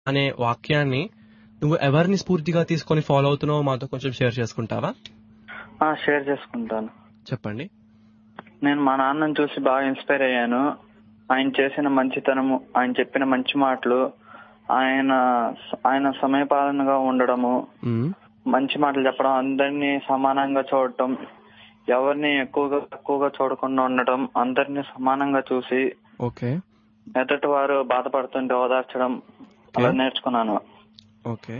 అనే వాక్యాన్ని నువ్వు ఎవరిని స్ఫూర్తిగా తీసుకొని ఫాలో అవుతున్నావో మాతో కొంచెం షేర్ చేసుకుంటావా ఆ, షేర్ చేసుకుంటాను చెప్పండి నేను మా నాన్నని చూసి బాగా ఇన్స్పైర్ అయ్యాను ఆయన చేసిన మంచితనము ఆయన చెప్పిన మంచి మాటలు ఆయన ఆయన సమయపాలనగా ఉండడము మ్మ్. మంచి మాటలు చెప్పడం అందరినీ సమానంగా చూడటం ఎవరిని ఎక్కువగా తక్కువగా చూడకుండా ఉండటం అందరినీ సమానంగా చూసి ఓకే ఎదుటి వారు బాధపడుతుంటే ఓదార్చడం అలా నేర్చుకున్నాను ఓకే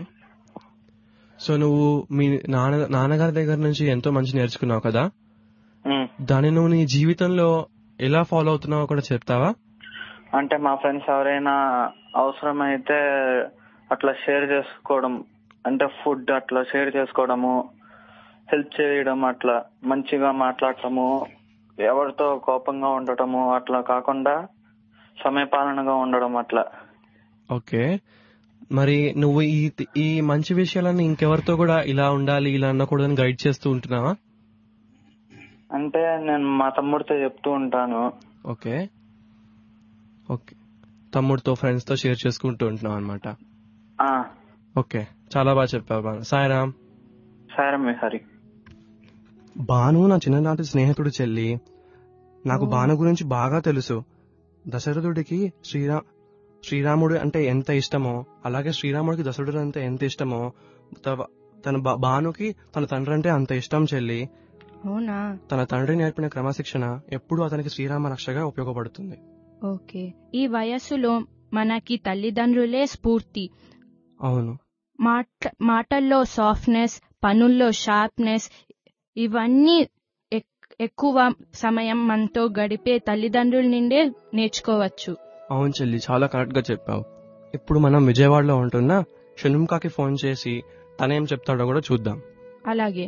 సో నువ్వు మీ నాన్న నాన్నగారి దగ్గర నుంచి ఎంతో మంచి నేర్చుకున్నావు కదా ఉమ్. దాన్ని నువ్వు నీ జీవితంలో ఎలా ఫాలో అవుతున్నావో కూడా చెప్తావా అంటే మా ఫ్రెండ్స్ ఎవరైనా అవసరమైతే అట్లా షేర్ చేసుకోవడం అంటే ఫుడ్ అట్లా షేర్ చేసుకోవడము హెల్ప్ చేయడం అట్లా మంచిగా మాట్లాడటము ఎవరితో కోపంగా ఉండటము అట్లా కాకుండా సమయపాలనగా ఉండడం అట్లా ఓకే మరి నువ్వు ఈ ఈ మంచి విషయాలన్నీ ఇంకెవరితో కూడా ఇలా ఉండాలి ఇలా అనకూడదని గైడ్ చేస్తూ ఉంటున్నావా అంటే నేను మా తమ్ముడితో చెప్తూ ఉంటాను ఓకే ఓకే తమ్ముడితో ఫ్రెండ్స్ తో షేర్ చేసుకుంటూ ఉంటున్నావు అనమాట ఆ, ఓకే చాలా బాగా చెప్పావు బాను సాయిరామ్ సరే మీ హరి భాను నా చిన్ననాటి స్నేహితుడు చెల్లి నాకు భాను గురించి బాగా తెలుసు దశరథుడికి శ్రీరా శ్రీరాముడు అంటే ఎంత ఇష్టమో అలాగే శ్రీరాముడికి దశరథుడు అంటే ఎంత ఇష్టమో తవ- తన బా- భానుకి తన తండ్రి అంటే అంత ఇష్టం చెల్లి అవునా తన తండ్రి నేర్పిన క్రమశిక్షణ ఎప్పుడూ అతనికి శ్రీరామ రక్షగా ఉపయోగపడుతుంది ఓకే ఈ వయస్సులో మనకి తల్లిదండ్రులే స్ఫూర్తి అవును మాట మాటల్లో సాఫ్ట్నెస్ పనుల్లో షార్ప్నెస్ ఇవన్నీ ఎక్- ఎక్కువ సమయం మనతో గడిపే తల్లిదండ్రుల నుండే నేర్చుకోవచ్చు అవును చెల్లి చాలా కరెక్ట్ గా చెప్పావు ఇప్పుడు మనం విజయవాడలో ఉంటున్న షణ్ముఖాకి ఫోన్ చేసి తనేం చెప్తాడో కూడా చూద్దాం అలాగే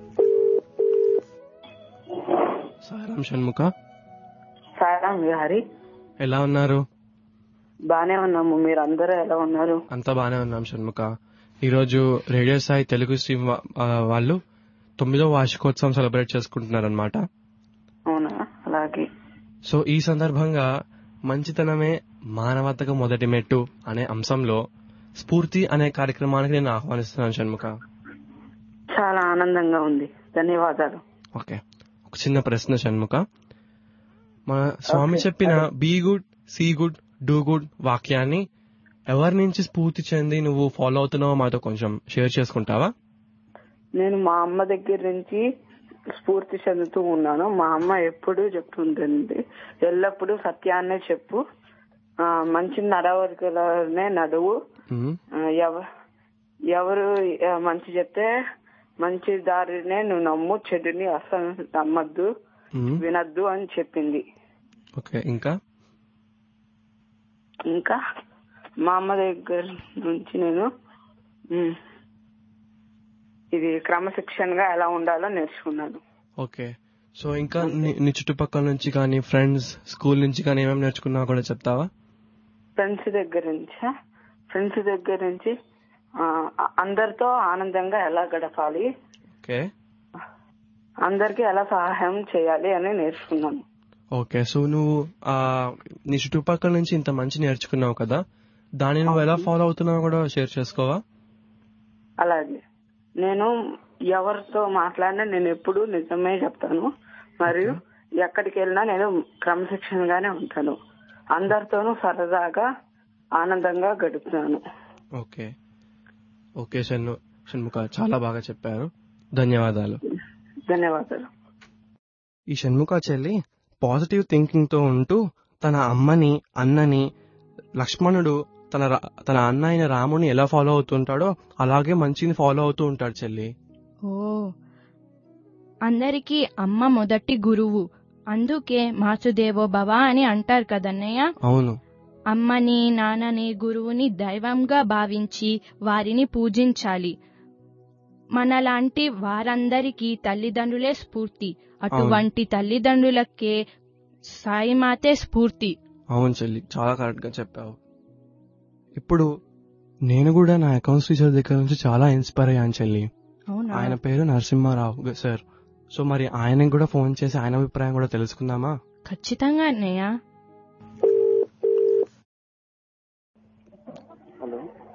సారాం షణ్ముఖ సారా హరి ఎలా ఉన్నారు బానే ఉన్నాము మీరు అందరూ ఎలా ఉన్నారు అంతా బానే ఉన్నాం షణ్ముఖ ఈరోజు రేడియో సాయి తెలుగు స్ట్రీమ్ వా- ఆ, వాళ్ళు తొమ్మిదో వార్షికోత్సవం సెలబ్రేట్ చేసుకుంటున్నారనమాట అవునా అలాగే సో ఈ సందర్భంగా మంచితనమే మానవతకు మొదటి మెట్టు అనే అంశంలో స్ఫూర్తి అనే కార్యక్రమానికి నేను ఆహ్వానిస్తున్నాను షణ్ముఖ చాలా ఆనందంగా ఉంది ధన్యవాదాలు ఓకే ఒక చిన్న ప్రశ్న షణ్ముఖ మన స్వామి చెప్పిన be good see good do good వాక్యాన్ని ఎవరి నుంచి స్ఫూర్తి చెంది నువ్వు ఫాలో అవుతున్నావో మాతో కొంచెం షేర్ చేసుకుంటావా నేను మా అమ్మ దగ్గర నుంచి స్ఫూర్తి చెందుతూ ఉన్నాను మా అమ్మ ఎప్పుడూ చెప్తుంటుంది ఎల్లప్పుడూ సత్యాన్నే చెప్పు ఆ, మంచి నడవడికలనే నడువు మ్మ్. ఆ, ఎవ- ఎవరు ఆ, మంచి చెప్తే మంచి దారినే నువ్వు నమ్ము చెడుని అసలు నమ్మద్దు మ్మ్. వినద్దు అని చెప్పింది ఓకే ఇంకా ఇంకా మా అమ్మ దగ్గర నుంచి నేను ఉమ్, ఇది క్రమశిక్షణగా ఎలా ఉండాలో నేర్చుకున్నాను ఓకే సో ఇంకా నీ- నీ చుట్టుపక్కల నుంచి కానీ ఫ్రెండ్స్ స్కూల్ నుంచి కానీ ఏమేమి నేర్చుకున్నావో కూడా చెప్తావా ఫ్రెండ్స్ దగ్గర నుంచి ఫ్రెండ్స్ దగ్గర నుంచి ఆ, అందరితో ఆనందంగా ఎలా గడపాలి ఓకే అందరికి ఎలా సహాయం చేయాలి అని నేర్చుకున్నాను ఓకే సో నువ్వు ఆ నీ చుట్టుపక్కల నుంచి ఇంత మంచి నేర్చుకున్నావు కదా దాన్ని నువ్వు ఎలా ఫాలో అవుతున్నావో కూడా షేర్ చేసుకోవా అలాగే నేను ఎవరితో మాట్లాడినా నేను ఎప్పుడు నిజమే చెప్తాను మరియు ఎక్కడికి వెళ్ళినా నేను క్రమశిక్షణగానే ఉంటాను అందరితోనూ సరదాగా ఆనందంగా గడుపుతాను ఓకే ఓకే షణ్ము షణ్ముఖ చాలా బాగా చెప్పారు ధన్యవాదాలు ధన్యవాదాలు ఈ షణ్ముఖ చెల్లి పాజిటివ్ థింకింగ్ తో ఉంటూ తన అమ్మని అన్నని లక్ష్మణుడు తన రా- తన అన్న అయిన రాముని ఎలా ఫాలో అవుతుంటాడో అలాగే మంచిని ఫాలో అవుతూ ఉంటాడు చెల్లి ఓ అందరికీ అమ్మ మొదటి గురువు అందుకే మాసుదేవో భవ అని అంటారు కదన్నయ్య అవును అమ్మని నాన్నని గురువుని దైవంగా భావించి వారిని పూజించాలి మనలాంటి వారందరికీ తల్లిదండ్రులే స్ఫూర్తి అటువంటి తల్లిదండ్రులకే సాయిమాతే స్ఫూర్తి అవును చెల్లి చాలా కరెక్ట్ గా చెప్పావు ఇప్పుడు నేను కూడా నా అకౌంట్స్ టీచర్ దగ్గర నుంచి చాలా ఇన్స్పైర్ అయ్యాను చెల్లి అవునా ఆయన పేరు నరసింహారావు గ- సార్ సో మరి ఆయనకు కూడా ఫోన్ చేసి ఆయన అభిప్రాయం కూడా తెలుసుకుందామా ఖచ్చితంగా అన్నయ్య